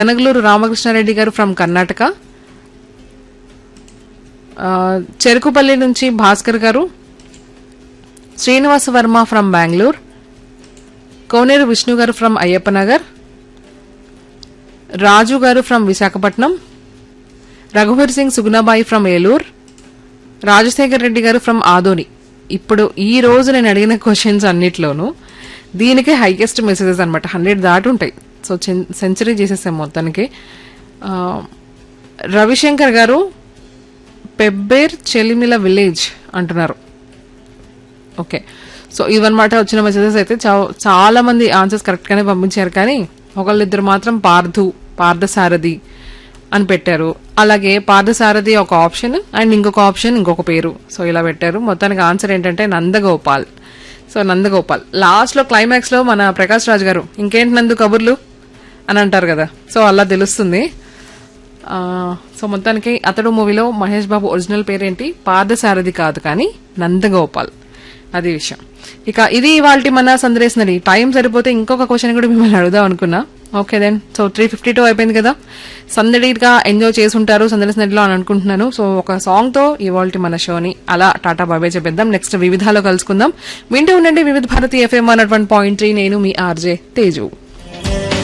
కనగలూరు రామకృష్ణారెడ్డి గారు ఫ్రమ్ కర్ణాటక ఆ, చెరుకుపల్లి నుంచి Bhaskar garu Srinivasa Varma from Bengaluru Koneru Vishnu garu from Ayyappa Nagar Raju garu from Visakhapatnam రఘువీర్ సింగ్ సుగుణాబాయి ఫ్రమ్ ఏలూరు రాజశేఖర్ రెడ్డి గారు ఫ్రమ్ ఆదోని ఇప్పుడు ఈ రోజు నేను అడిగిన క్వశ్చన్స్ అన్నిట్లోనూ దీనికే హైయెస్ట్ మెసేజెస్ అనమాట హండ్రెడ్ దాటి ఉంటాయి సో సెంచరీ చేసేసాం మొత్తానికి ఆ, రవిశంకర్ గారు పెబ్బేర్ చెలిమిల విలేజ్ అంటున్నారు ఓకే సో ఇవన్నమాట వచ్చిన మెసేజెస్ అయితే చా- చాలా మంది ఆన్సర్స్ కరెక్ట్ గానే పంపించారు కానీ ఒకళ్ళిద్దరు మాత్రం పార్థు పార్థసారథి అని పెట్టారు అలాగే పార్థసారథి ఒక ఆప్షన్ అండ్ ఇంకొక ఆప్షన్ ఇంకొక పేరు సో ఇలా పెట్టారు మొత్తానికి ఆన్సర్ ఏంటంటే నందగోపాల్ సో నందగోపాల్ లాస్ట్ లో క్లైమాక్స్ లో మన ప్రకాష్ రాజ్ గారు ఇంకేంటి నందు కబుర్లు అని అంటారు కదా సో అలా తెలుస్తుంది ఆ, సో మొత్తానికి అతడు మూవీలో మహేష్ బాబు ఒరిజినల్ పేరేంటి పార్థసారథి కాదు కానీ నందగోపాల్ అది విషయం ఇక ఇది ఇవాళ మన సందేశనది టైం సరిపోతే ఇంకొక క్వశ్చన్ కూడా మిమ్మల్ని అడుగుదాం అనుకున్నా okay then so three fifty two అయిపోయింది కదా సందడిగా ఎంజాయ్ చేసి ఉంటారు సందడిసినట్లో అని అనుకుంటున్నాను సో ఒక సాంగ్ తో ఇవాళ మన షోని అలా టాటా బాబాయ్ చెప్పేద్దాం నెక్స్ట్ వివిధాలో కలుసుకుందాం వింటూ ఉండండి Vividh Bharati FM one point three నేను మీ ఆర్జే తేజు